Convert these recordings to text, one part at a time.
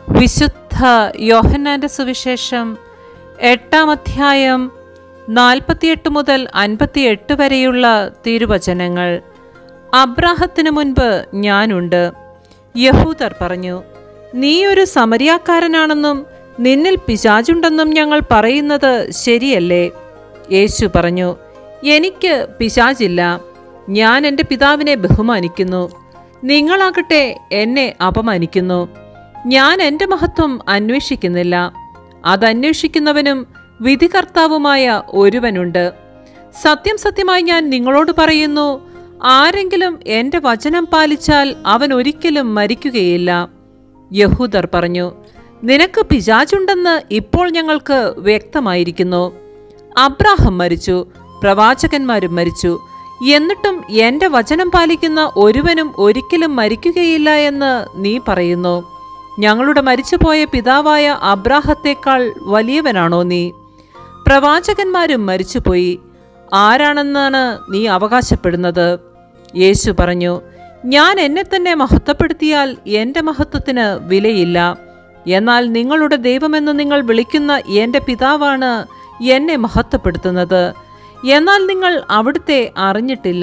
വിശുദ്ധ യോഹന്നാന്റെ സുവിശേഷം എട്ടാം അധ്യായം നാൽപ്പത്തിയെട്ട് മുതൽ അൻപത്തിയെട്ട് വരെയുള്ള തിരുവചനങ്ങൾ അബ്രാഹത്തിനു മുൻപ് ഞാനുണ്ട് യഹൂദർ പറഞ്ഞു നീ ഒരു സമരിയാക്കാരനാണെന്നും നിന്നിൽ പിശാചുണ്ടെന്നും ഞങ്ങൾ പറയുന്നത് ശരിയല്ലേ യേശു പറഞ്ഞു എനിക്ക് പിശാചില്ല ഞാൻ എൻ്റെ പിതാവിനെ ബഹുമാനിക്കുന്നു നിങ്ങളാകട്ടെ എന്നെ അപമാനിക്കുന്നു ഞാൻ എൻ്റെ മഹത്വം അന്വേഷിക്കുന്നില്ല അതന്വേഷിക്കുന്നവനും വിധികർത്താവുമായ ഒരുവനുണ്ട് സത്യം സത്യമായി ഞാൻ നിങ്ങളോട് പറയുന്നു ആരെങ്കിലും എൻ്റെ വചനം പാലിച്ചാൽ അവൻ ഒരിക്കലും മരിക്കുകയില്ല യഹൂദർ പറഞ്ഞു നിനക്ക് പിശാചുണ്ടെന്ന് ഇപ്പോൾ ഞങ്ങൾക്ക് വ്യക്തമായിരിക്കുന്നു അബ്രാഹം മരിച്ചു പ്രവാചകന്മാരും മരിച്ചു എന്നിട്ടും എൻ്റെ വചനം പാലിക്കുന്ന ഒരുവനും ഒരിക്കലും മരിക്കുകയില്ല എന്ന് നീ പറയുന്നു ഞങ്ങളുടെ മരിച്ചുപോയ പിതാവായ അബ്രാഹത്തേക്കാൾ വലിയവനാണോ നീ പ്രവാചകന്മാരും മരിച്ചുപോയി ആരാണെന്നാണ് നീ അവകാശപ്പെടുന്നത് യേശു പറഞ്ഞു ഞാൻ എന്നെ തന്നെ മഹത്വപ്പെടുത്തിയാൽ എൻ്റെ മഹത്വത്തിന് വിലയില്ല എന്നാൽ നിങ്ങളുടെ ദൈവമെന്ന് നിങ്ങൾ വിളിക്കുന്ന എൻ്റെ പിതാവാണ് എന്നെ മഹത്വപ്പെടുത്തുന്നത് എന്നാൽ നിങ്ങൾ അവിടുത്തെ അറിഞ്ഞിട്ടില്ല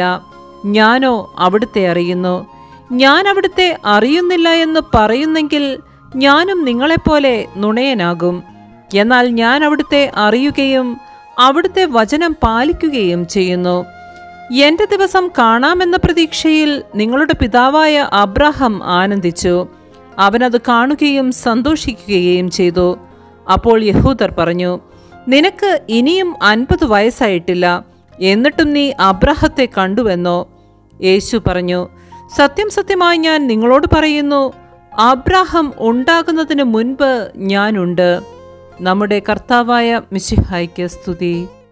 ഞാനോ അവിടുത്തെ അറിയുന്നു ഞാൻ അവിടുത്തെ അറിയുന്നില്ല എന്ന് പറയുന്നെങ്കിൽ ഞാനും നിങ്ങളെപ്പോലെ നുണയനാകും എന്നാൽ ഞാൻ അവിടുത്തെ അറിയുകയും അവിടുത്തെ വചനം പാലിക്കുകയും ചെയ്യുന്നു എന്റെ ദിവസം കാണാമെന്ന പ്രതീക്ഷയിൽ നിങ്ങളുടെ പിതാവായ അബ്രാഹം ആനന്ദിച്ചു അവനത് കാണുകയും സന്തോഷിക്കുകയും ചെയ്തു അപ്പോൾ യഹൂദർ പറഞ്ഞു നിനക്ക് ഇനിയും അൻപത് വയസ്സായിട്ടില്ല എന്നിട്ടും നീ അബ്രാഹത്തെ കണ്ടുവെന്നോ യേശു പറഞ്ഞു സത്യം സത്യമായി ഞാൻ നിങ്ങളോട് പറയുന്നു അബ്രാഹം ഉണ്ടാകുന്നതിന് മുൻപ് ഞാനുണ്ട് നമ്മുടെ കർത്താവായ മിശിഹായ്ക്ക് സ്തുതി